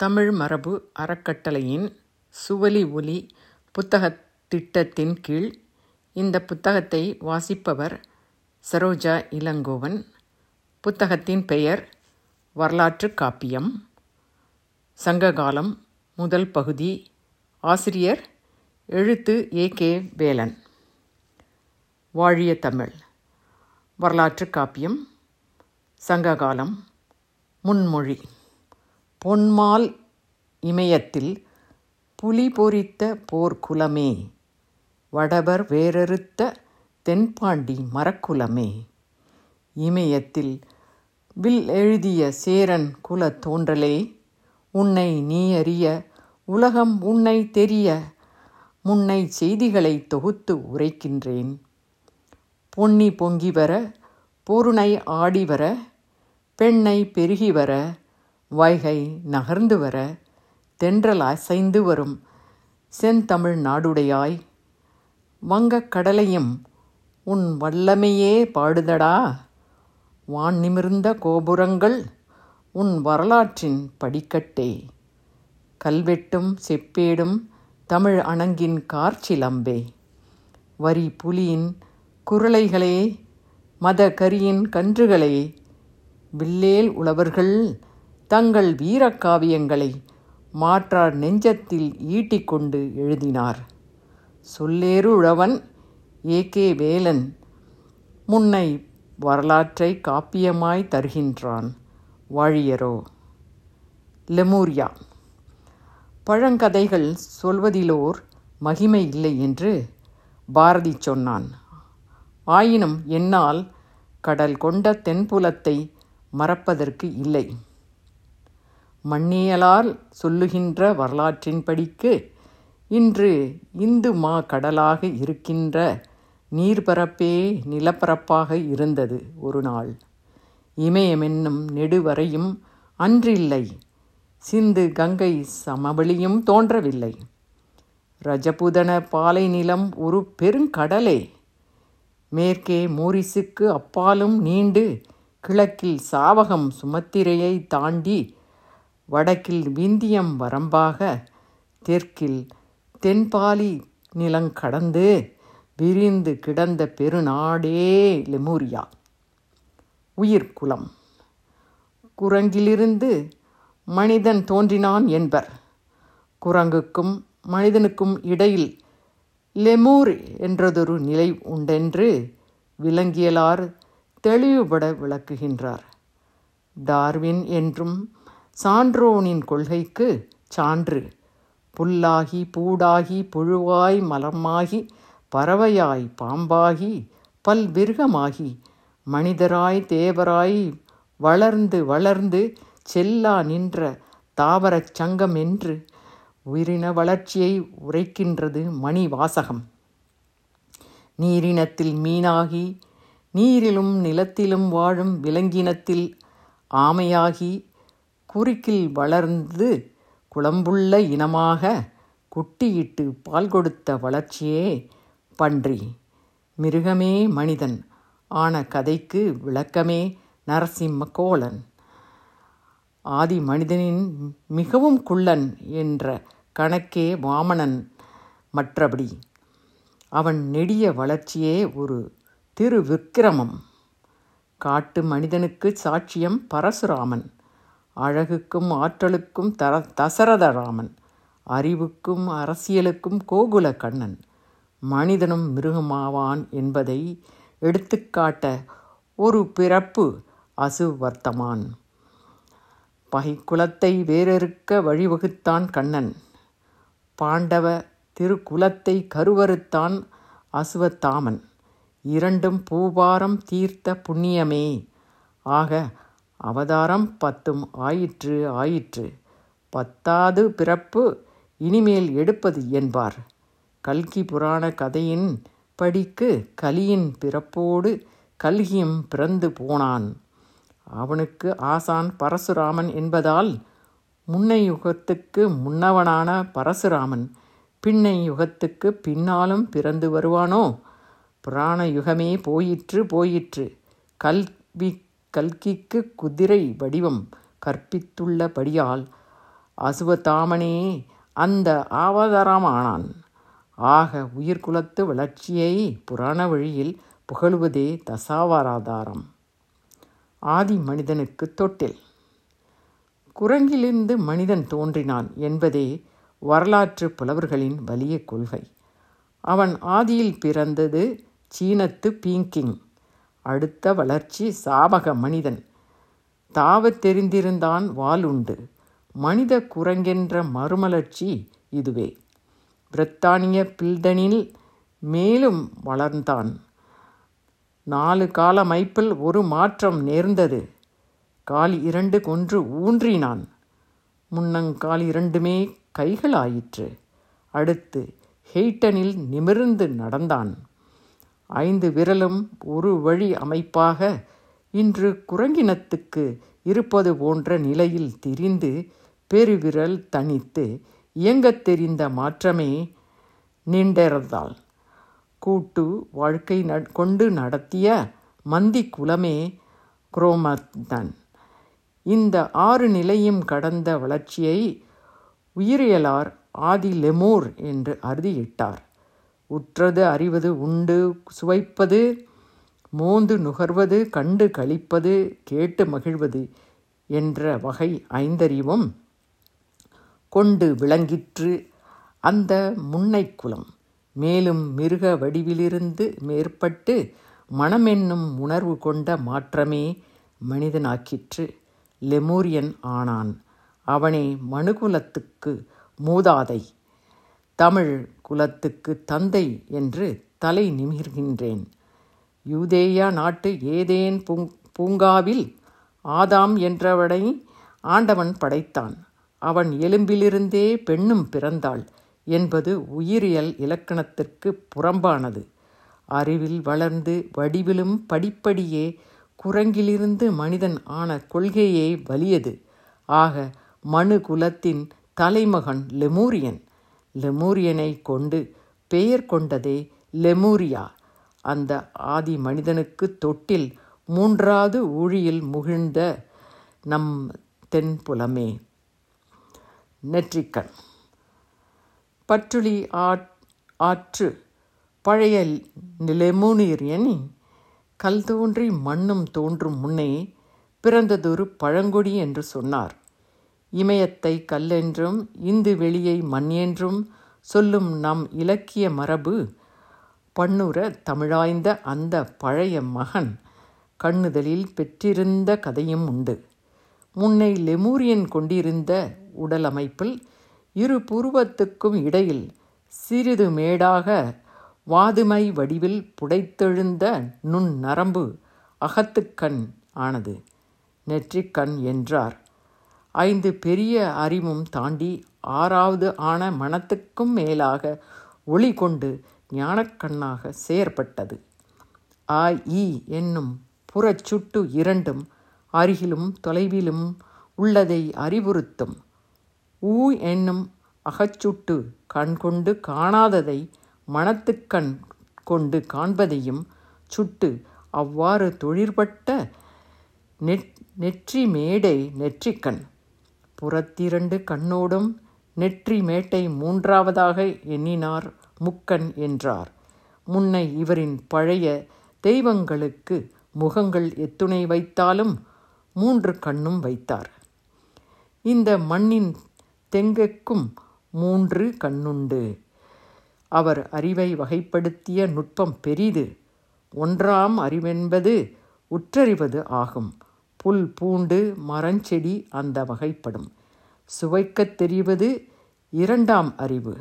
தமிழ் மரபு அறக்கட்டளையின் சுவலி ஒலி புத்தகத் திட்டத்தின் கீழ் இந்த புத்தகத்தை வாசிப்பவர் சரோஜா இளங்கோவன் புத்தகத்தின் பெயர் வரலாற்றுக் காப்பியம் சங்ககாலம் முதல் பகுதி ஆசிரியர் எழுத்து ஏ கே வேலன் வாழிய தமிழ் வரலாற்றுக் காப்பியம் சங்ககாலம் முன்மொழி பொன்மால் இமயத்தில் புலி பொறித்த போர்க்குலமே வடவர் வேரறுத்த தென்பாண்டி மரக்குலமே இமயத்தில் வில் எழுதிய சேரன் குலத் தோன்றலே உன்னை நீ அறிய உலகம் உன்னை தெரிய முன்னை செய்திகளை தொகுத்து உரைக்கின்றேன் பொன்னி பொங்கி வர பொருணை ஆடி வர பெண்ணை பெருகி வர வைகை நகர்ந்து வர தென்றல் அசைந்து வரும் செந்தமிழ் நாடுடையாய் வங்கக் கடலையும் உன் வல்லமையே பாடுதடா வான் நிமிர்ந்த கோபுரங்கள் உன் வரலாற்றின் படிக்கட்டே கல்வெட்டும் செப்பேடும் தமிழ் அணங்கின் கார்ச்சிலம்பே வரி புலியின் குரலைகளே மத கரியின் கன்றுகளே வில்லேல் உழவர்கள் தங்கள் வீரக்காவியங்களை மாற்றார் நெஞ்சத்தில் ஈட்டிக்கொண்டு எழுதினார் சொல்லேறு உழவன் ஏ கே வேலன் முன்னை வரலாற்றை காப்பியமாய் தருகின்றான் வாழியரோ லெமூரியா பழங்கதைகள் சொல்வதிலோர் மகிமை இல்லை என்று பாரதி சொன்னான் ஆயினும் என்னால் கடல் கொண்ட தென்புலத்தை மறப்பதற்கு இல்லை மண்ணியலால் சொல்லுகின்ற வரலாற்றின்படிக்கு இன்று இந்து மா கடலாக இருக்கின்ற நீர்பரப்பே நிலப்பரப்பாக இருந்தது ஒரு நாள் இமயமென்னும் நெடுவரையும் அன்றில்லை சிந்து கங்கை சமவெளியும் தோன்றவில்லை ரஜபுதன பாலை நிலம் ஒரு பெருங்கடலே மேற்கே மோரிசுக்கு அப்பாலும் நீண்டு கிழக்கில் சாவகம் சுமத்திரையை தாண்டி வடக்கில் விந்தியம் வரம்பாக தெற்கில் தென்பாலி நிலங்கடந்து விரிந்து கிடந்த பெருநாடே லெமூரியா உயிர்குலம் குரங்கிலிருந்து மனிதன் தோன்றினான் என்பர் குரங்குக்கும் மனிதனுக்கும் இடையில் லெமூர் என்றதொரு நிலை உண்டென்று விலங்கியலார் தெளிவுபட விளக்குகின்றார் டார்வின் என்றும் சான்றோனின் கொள்கைக்கு சான்று புல்லாகி பூடாகி புழுவாய் மலமாகி பறவையாய் பாம்பாகி பல்விருகமாகி மனிதராய் தேவராய் வளர்ந்து வளர்ந்து செல்லா நின்ற தாவரச் சங்கம் என்று உயிரின வளர்ச்சியை உரைக்கின்றது மணி வாசகம் நீரினத்தில் மீனாகி நீரிலும் நிலத்திலும் வாழும் விலங்கினத்தில் ஆமையாகி குறுக்கில் வளர்ந்து குளம்புள்ள இனமாக குட்டியிட்டு பால் கொடுத்த வளர்ச்சியே பன்றி மிருகமே மனிதன் ஆன கதைக்கு விளக்கமே நரசிம்ம கோலன் ஆதி மனிதனின் மிகவும் குள்ளன் என்ற கணக்கே வாமனன் மற்றபடி அவன் நெடிய வளர்ச்சியே ஒரு திரு விக்கிரமம் காட்டு மனிதனுக்கு சாட்சியம் பரசுராமன் அழகுக்கும் ஆற்றலுக்கும் தர தசரதராமன் அறிவுக்கும் அரசியலுக்கும் கோகுல கண்ணன் மனிதனும் மிருகமாவான் என்பதை எடுத்துக்காட்ட ஒரு பிறப்பு அசுவர்த்தமான் பகைக்குலத்தை வேறறுக்க வழிவகுத்தான் கண்ணன் பாண்டவ திருக்குலத்தை கருவறுத்தான் அசுவத்தாமன் இரண்டும் பூபாரம் தீர்த்த புண்ணியமே ஆக அவதாரம் பத்தும் ஆயிற்று ஆயிற்று பத்தாவது பிறப்பு இனிமேல் எடுப்பது என்பார் கல்கி புராண கதையின் படிக்கு கலியின் பிறப்போடு கல்கியும் பிறந்து போனான் அவனுக்கு ஆசான் பரசுராமன் என்பதால் முன்னை யுகத்துக்கு முன்னவனான பரசுராமன் பின்னை யுகத்துக்கு பின்னாலும் பிறந்து வருவானோ புராண யுகமே போயிற்று போயிற்று கல்வி கல்கிக்கு குதிரை வடிவம் கற்பித்துள்ளபடியால் அசுவத்தாமனே அந்த அவதாரமானான் ஆக உயிர்குலத்து வளர்ச்சியை புராண வழியில் புகழுவதே தசாவதாரம் ஆதி மனிதனுக்கு தொட்டில் குரங்கிலிருந்து மனிதன் தோன்றினான் என்பதே வரலாற்று புலவர்களின் வலிய கொள்கை அவன் ஆதியில் பிறந்தது சீனத்து பீங்கிங் அடுத்த வளர்ச்சி சாபக மனிதன் தாவத் தெரிந்திருந்தான் வாளுண்டு மனித குரங்கென்ற மறுமலர்ச்சி இதுவே பிரித்தானிய பில்டனில் மேலும் வளர்ந்தான் நாலு கால மைப்பில் ஒரு மாற்றம் நேர்ந்தது கால் இரண்டு கொன்று ஊன்றினான் முன்னங்கால் இரண்டுமே கைகளாயிற்று அடுத்து ஹெய்டனில் நிமிர்ந்து நடந்தான் ஐந்து விரலும் ஒரு வழி அமைப்பாக இன்று குரங்கினத்துக்கு இருப்பது போன்ற நிலையில் திரிந்து பெருவிரல் தனித்து இயங்கத் தெரிந்த மாற்றமே நீண்டிருந்தாள் கூட்டு வாழ்க்கை கொண்டு நடத்திய மந்தி குலமே குரோமர்தன் இந்த ஆறு நிலையும் கடந்த வளர்ச்சியை உயிரியலார் ஆதி லெமூர் என்று அறுதியிட்டார் உற்றது அறிவது உண்டு சுவைப்பது மோந்து நுகர்வது கண்டு கழிப்பது கேட்டு மகிழ்வது என்ற வகை ஐந்தறிவும் கொண்டு விளங்கிற்று அந்த முன்னை குலம் மேலும் மிருக வடிவிலிருந்து மேற்பட்டு மனமென்னும் உணர்வு கொண்ட மாற்றமே மனிதனாக்கிற்று லெமூரியன் ஆனான் அவனே மனுகுலத்துக்கு மூதாதை தமிழ் குலத்துக்கு தந்தை என்று தலை நிமிர்கின்றேன் யூதேயா நாட்டு ஏதேன் பூங் பூங்காவில் ஆதாம் என்றவனை ஆண்டவன் படைத்தான் அவன் எலும்பிலிருந்தே பெண்ணும் பிறந்தாள் என்பது உயிரியல் இலக்கணத்திற்கு புறம்பானது அறிவில் வளர்ந்து வடிவிலும் படிப்படியே குரங்கிலிருந்து மனிதன் ஆன கொள்கையே வலியது ஆக மனு குலத்தின் தலைமகன் லெமூரியன் லெமூரியனை கொண்டு பெயர் கொண்டதே லெமூரியா அந்த ஆதி மனிதனுக்கு தொட்டில் மூன்றாவது ஊழியில் முகிழ்ந்த நம் தென்புலமே நெற்றிக்கண் பற்றுளி ஆற்று பழைய லெமூனியன் கல் தோன்றி மண்ணும் தோன்றும் முன்னே பிறந்ததொரு பழங்கொடி என்று சொன்னார் இமயத்தை கல்லென்றும் இந்து வெளியை மண் என்றும் சொல்லும் நம் இலக்கிய மரபு பண்ணுற தமிழாய்ந்த அந்த பழைய மகன் கண்ணுதலில் பெற்றிருந்த கதையும் உண்டு முன்னை லெமூரியன் கொண்டிருந்த உடல் அமைப்பில் இரு புருவத்துக்கும் இடையில் சிறிது மேடாக வாதுமை வடிவில் புடைத்தெழுந்த நுண் நரம்பு அகத்துக்கண் ஆனது நெற்றிக்கண் என்றார் ஐந்து பெரிய அறிவும் தாண்டி ஆறாவது ஆன மனத்துக்கும் மேலாக ஒளி கொண்டு ஞானக்கண்ணாக செயற்பட்டது ஆ இ என்னும் புறச்சுட்டு இரண்டும் அருகிலும் தொலைவிலும் உள்ளதை அறிவுறுத்தும் ஊ என்னும் அகச்சுட்டு கண் கொண்டு காணாததை மனத்துக்கண் கொண்டு காண்பதையும் சுட்டு அவ்வாறு தொழிற்பட்ட நெட் நெற்றி மேடை நெற்றிக்கண் புறத்திரண்டு கண்ணோடும் நெற்றி மேட்டை மூன்றாவதாக எண்ணினார் முக்கன் என்றார் முன்னை இவரின் பழைய தெய்வங்களுக்கு முகங்கள் எத்துணை வைத்தாலும் மூன்று கண்ணும் வைத்தார் இந்த மண்ணின் தெங்கக்கும் மூன்று கண்ணுண்டு அவர் அறிவை வகைப்படுத்திய நுட்பம் பெரிது ஒன்றாம் அறிவென்பது உற்றறிவது ஆகும் புல் பூண்டு மரஞ்செடி அந்த வகைப்படும் சுவைக்கத் தெரிவது இரண்டாம் அறிவு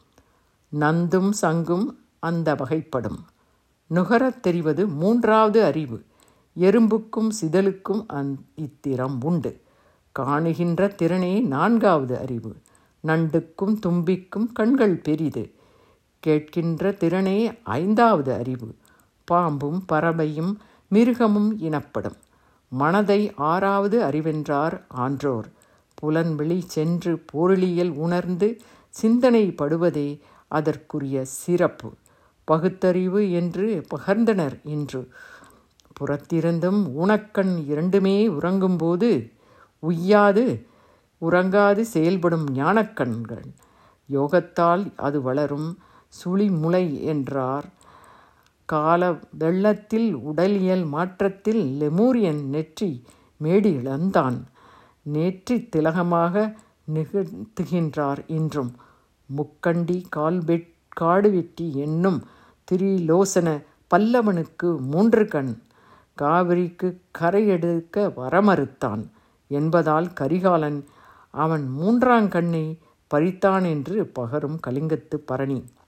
நந்தும் சங்கும் அந்த வகைப்படும் நுகரத் தெரிவது மூன்றாவது அறிவு எறும்புக்கும் சிதலுக்கும் அந் இத்திறம் உண்டு காணுகின்ற திறனே நான்காவது அறிவு நண்டுக்கும் தும்பிக்கும் கண்கள் பெரிது கேட்கின்ற திறனே ஐந்தாவது அறிவு பாம்பும் பறவையும் மிருகமும் இனப்படும் மனதை ஆறாவது அறிவென்றார் ஆன்றோர் புலன்வெளி சென்று பொருளியல் உணர்ந்து சிந்தனைப்படுவதே அதற்குரிய சிறப்பு பகுத்தறிவு என்று பகர்ந்தனர் இன்று புறத்திருந்தும் ஊனக்கண் இரண்டுமே உறங்கும்போது உய்யாது உறங்காது செயல்படும் ஞானக்கண்கள் யோகத்தால் அது வளரும் சுழிமுளை என்றார் கால வெள்ளத்தில் உடலியல் மாற்றத்தில் லெமூரியன் நெற்றி மேடி இழந்தான் நேற்றி திலகமாக நிகழ்த்துகின்றார் இன்றும் முக்கண்டி கால்வெட் காடு வெட்டி என்னும் திரிலோசன பல்லவனுக்கு மூன்று கண் காவிரிக்கு கரையெடுக்க வரமறுத்தான் என்பதால் கரிகாலன் அவன் மூன்றாங் கண்ணை பறித்தான் என்று பகரும் கலிங்கத்து பரணி